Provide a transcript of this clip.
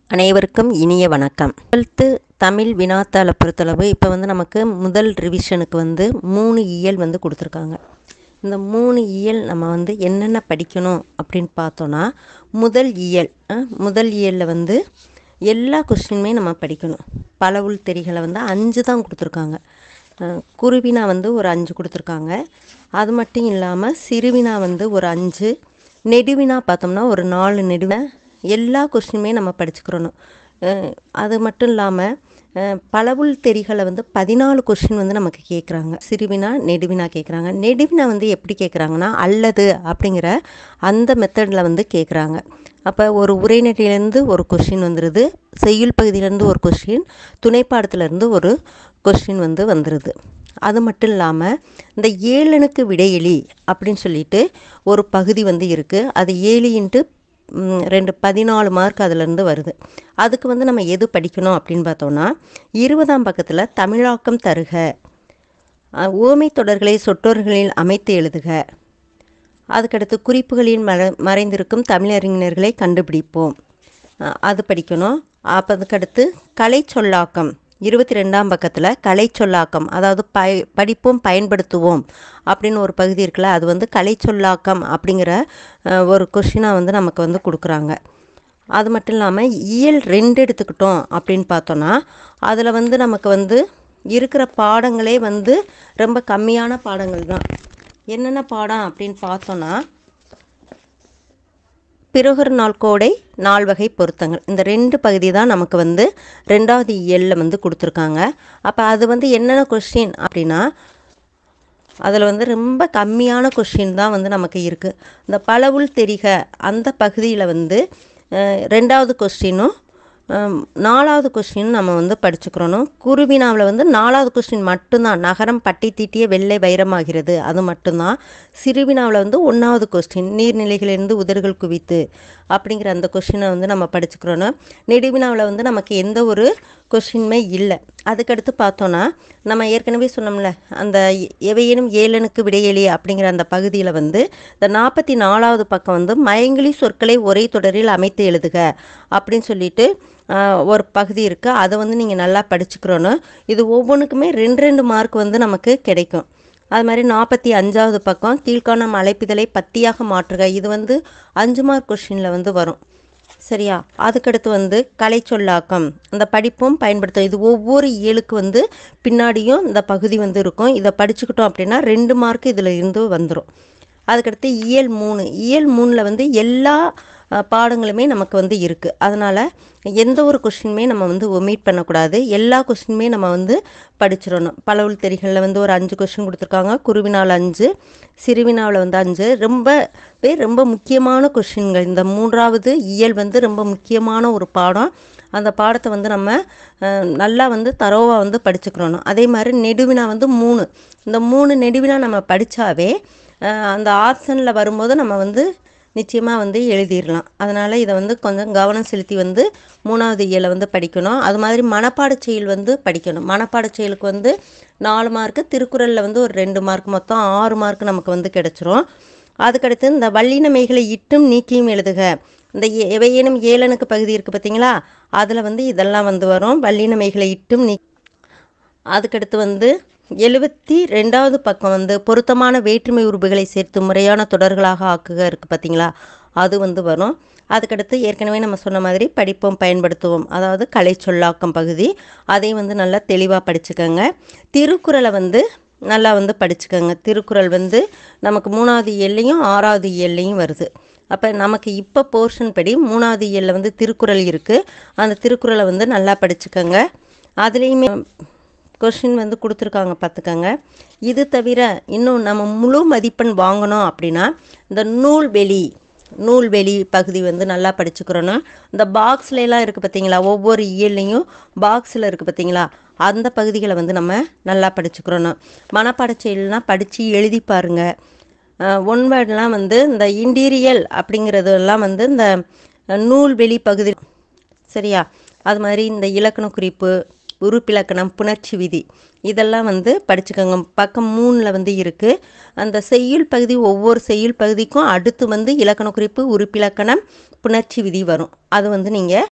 அனைவருக்கும் இனிய வணக்கம் டுவெல்த்து தமிழ் வினாத்தாளை பொறுத்தளவு இப்போ வந்து நமக்கு முதல் ரிவிஷனுக்கு வந்து மூணு இயல் வந்து கொடுத்துருக்காங்க இந்த மூணு இயல் நம்ம வந்து என்னென்ன படிக்கணும் அப்படின்னு பார்த்தோன்னா முதல் இயல் அஹ், முதல் இயலில் வந்து எல்லா கொஸ்டினுமே நம்ம படிக்கணும் பல உள் தெரிகளை வந்து அஞ்சு தான் கொடுத்துருக்காங்க அஹ், குருவினா வந்து ஒரு அஞ்சு கொடுத்துருக்காங்க அது மட்டும் இல்லாமல் சிறுவினா வந்து ஒரு அஞ்சு நெடுவினா பார்த்தோம்னா ஒரு நாலு நெடுவினா எல்லா கொஸ்டினுமே நம்ம படிச்சுக்கிறணும் அஹ் அது மட்டும் இல்லாமல் பலவுள் தெரிகளை வந்து பதினாலு கொஸ்டின் வந்து நமக்கு கேட்குறாங்க சிறுவினா நெடுவினா கேட்குறாங்க நெடுவினா வந்து எப்படி கேட்குறாங்கன்னா அல்லது அப்படிங்கிற அந்த மெத்தடில் வந்து கேட்குறாங்க அப்போ ஒரு உரைநடையிலேருந்து ஒரு கொஸ்டின் வந்துடுது செய்யுள் பகுதியிலேருந்து ஒரு கொஸ்டின் துணைப்பாடத்துலேருந்து ஒரு கொஸ்டின் வந்து வந்துடுது அது மட்டும் இல்லாமல் இந்த ஏழனுக்கு விடையெளி அப்படின்னு சொல்லிட்டு ஒரு பகுதி வந்து இருக்குது அது ஏழு இன்ட்டு ம், ரெண்டு பதினாலு மார்க் அதிலேருந்து வருது அதுக்கு வந்து நம்ம எது படிக்கணும் அப்படின்னு பார்த்தோம்னா இருபதாம் பக்கத்தில் தமிழாக்கம் தருக அஹ், ஓமை தொடர்களை சொற்றொடர்களில் அமைத்து எழுதுக அதுக்கடுத்து குறிப்புகளில் மற மறைந்திருக்கும் தமிழறிஞர்களை கண்டுபிடிப்போம் அஹ், அது படிக்கணும் அப்போ அதுக்கடுத்து கலை சொல்லாக்கம் இருபத்தி ரெண்டாம் பக்கத்தில் கலை சொல்லாக்கம் அதாவது பய படிப்போம் பயன்படுத்துவோம் அப்படின்னு ஒரு பகுதி இருக்குல்ல அது வந்து கலை சொல்லாக்கம் அப்படிங்கிற அஹ், ஒரு கொஷினாக வந்து நமக்கு வந்து கொடுக்குறாங்க அது மட்டும் இல்லாமல் இயல் ரெண்டு எடுத்துக்கிட்டோம் அப்படின்னு பார்த்தோன்னா அதில் வந்து நமக்கு வந்து இருக்கிற பாடங்களே வந்து ரொம்ப கம்மியான பாடங்கள் தான் என்னென்ன பாடம் அப்படின்னு பார்த்தோன்னா பிறகர் நாள் கோடை நால் வகை பொருத்தங்கள் இந்த ரெண்டு பகுதி தான் நமக்கு வந்து ரெண்டாவது இயலில் வந்து கொடுத்துருக்காங்க அப்போ அது வந்து என்னென்ன கொஸ்டின் அப்படின்னா அதில் வந்து ரொம்ப கம்மியான கொஷின் தான் வந்து நமக்கு இருக்குது இந்த பலவுள் தெரிக அந்த பகுதியில் வந்து அஹ், ரெண்டாவது கொஸ்டினும் அஹ், நாலாவது கொஸ்டின் நம்ம வந்து படிச்சுக்கிறணும் குருவினாவில் வந்து நாலாவது கொஸ்டின் மட்டும்தான் நகரம் பட்டி தீட்டிய வெள்ளை வைரமாகிறது அது மட்டும்தான் சிறுவினாவில் வந்து ஒன்றாவது கொஸ்டின் நீர்நிலைகளிலிருந்து உதறுகள் குவித்து அப்படிங்கிற அந்த கொஸ்டினை வந்து நம்ம படிச்சுக்கிறோம் நெடுவினாவில் வந்து நமக்கு எந்த ஒரு கொஸ்டினுமே இல்லை அதுக்கடுத்து பார்த்தோன்னா நம்ம ஏற்கனவே சொன்னோம்ல அந்த எவையேனும் ஏழனுக்கு விடையெளி அப்படிங்கிற அந்த பகுதியில் வந்து இந்த நாற்பத்தி நாலாவது பக்கம் வந்து மயங்கிலி சொற்களை ஒரே தொடரில் அமைத்து எழுதுக அப்படின்னு சொல்லிட்டு ஆஹ், ஒரு பகுதி இருக்குது அதை வந்து நீங்கள் நல்லா படிச்சுக்கிறோன்னு இது ஒவ்வொன்றுக்குமே ரெண்டு ரெண்டு மார்க் வந்து நமக்கு கிடைக்கும் அது மாதிரி நாற்பத்தி அஞ்சாவது பக்கம் கீழ்காணும் அழைப்பிதழை பத்தியாக மாற்றுக இது வந்து அஞ்சு மார்க் கொஷினில் வந்து வரும் சரியா அதுக்கடுத்து வந்து கலை சொல்லாக்கம் அந்த படிப்பும் பயன்படுத்தும் இது ஒவ்வொரு இயலுக்கு வந்து பின்னாடியும் இந்த பகுதி வந்து இருக்கும் இதை படிச்சுக்கிட்டோம் அப்படின்னா ரெண்டு மார்க் இதில் இருந்து வந்துடும் அதுக்கடுத்து இயல் மூணு இயல் மூணில் வந்து எல்லா அஹ், பாடங்களுமே நமக்கு வந்து இருக்குது அதனால் எந்த ஒரு கொஸ்டினுமே நம்ம வந்து ஒமிட் பண்ணக்கூடாது எல்லா கொஸ்டினுமே நம்ம வந்து படிச்சிடணும் பலவுள் தெரிகளில் வந்து ஒரு அஞ்சு கொஸ்டின் கொடுத்துருக்காங்க குருவினால் அஞ்சு சிறுவினாவில் வந்து அஞ்சு ரொம்ப பேர் ரொம்ப முக்கியமான கொஸ்டின்கள் இந்த மூன்றாவது இயல் வந்து ரொம்ப முக்கியமான ஒரு பாடம் அந்த பாடத்தை வந்து நம்ம அஹ், நல்லா வந்து தரோவாக வந்து படிச்சுக்கிறணும் அதே மாதிரி நெடுவினா வந்து மூணு இந்த மூணு நெடுவினா நம்ம படித்தாவே அந்த ஆப்ஷனில் வரும்போது நம்ம வந்து நிச்சயமாக வந்து எழுதிடலாம் அதனால் இதை வந்து கொஞ்சம் கவனம் செலுத்தி வந்து மூணாவது இயலை வந்து படிக்கணும் அது மாதிரி மனப்பாடச் செயல் வந்து படிக்கணும் மனப்பாடச் செயலுக்கு வந்து நாலு மார்க்கு திருக்குறளில் வந்து ஒரு ரெண்டு மார்க் மொத்தம் ஆறு மார்க் நமக்கு வந்து கிடச்சிரும் அதுக்கடுத்து இந்த வல்லினமைகளை இட்டும் நீக்கியும் எழுதுக இந்த எ- எவையேனும் ஏழனுக்கு பகுதி இருக்குது பார்த்தீங்களா அதில் வந்து இதெல்லாம் வந்து வரும் வல்லினமைகளை இட்டும் நீ அதுக்கடுத்து வந்து எழுபத்தி ரெண்டாவது பக்கம் வந்து பொருத்தமான வேற்றுமை உறுப்புகளை சேர்த்து முறையான தொடர்களாக ஆக்குக இருக்குது பார்த்தீங்களா அது வந்து வரும் அதுக்கடுத்து ஏற்கனவே நம்ம சொன்ன மாதிரி படிப்போம் பயன்படுத்துவோம் அதாவது கலை சொல்லாக்கம் பகுதி அதையும் வந்து நல்லா தெளிவாக படிச்சுக்கோங்க திருக்குறளை வந்து நல்லா வந்து படிச்சுக்கோங்க திருக்குறள் வந்து நமக்கு மூணாவது இயல்லையும் ஆறாவது இயல்லையும் வருது அப்போ நமக்கு இப்போ போர்ஷன் படி மூணாவது இயலில் வந்து திருக்குறள் இருக்குது அந்த திருக்குறளை வந்து நல்லா படிச்சுக்கோங்க அதுலேயுமே கொஷின் வந்து கொடுத்துருக்காங்க பார்த்துக்கோங்க இது தவிர இன்னும் நம்ம முழு மதிப்பெண் வாங்கணும் அப்படின்னா இந்த நூல்வெளி நூல்வெளி பகுதி வந்து நல்லா படிச்சுக்கிறோன்னா இந்த பாக்ஸ்ல எல்லாம் இருக்குது பார்த்தீங்களா ஒவ்வொரு இயல்லையும் பாக்ஸில் இருக்குது பார்த்தீங்களா அந்த பகுதிகளை வந்து நம்ம நல்லா படிச்சுக்கிறோன்னா மனப்பாடச் செயல்லாம் படித்து எழுதி பாருங்க ஒன் வேர்ட்லாம் வந்து இந்த இன்டீரியல் அப்படிங்கிறதெல்லாம் வந்து இந்த நூல்வெளி பகுதி சரியா அது மாதிரி இந்த இலக்கண குறிப்பு உறுப்பிலக்கணம் புணர்ச்சி விதி இதெல்லாம் வந்து படிச்சுக்கோங்க பக்கம் மூணில் வந்து இருக்குது அந்த செய்யுள் பகுதி ஒவ்வொரு செய்யுள் பகுதிக்கும் அடுத்து வந்து இலக்கண குறிப்பு உறுப்பிலக்கணம் புணர்ச்சி விதி வரும் அது வந்து நீங்கள்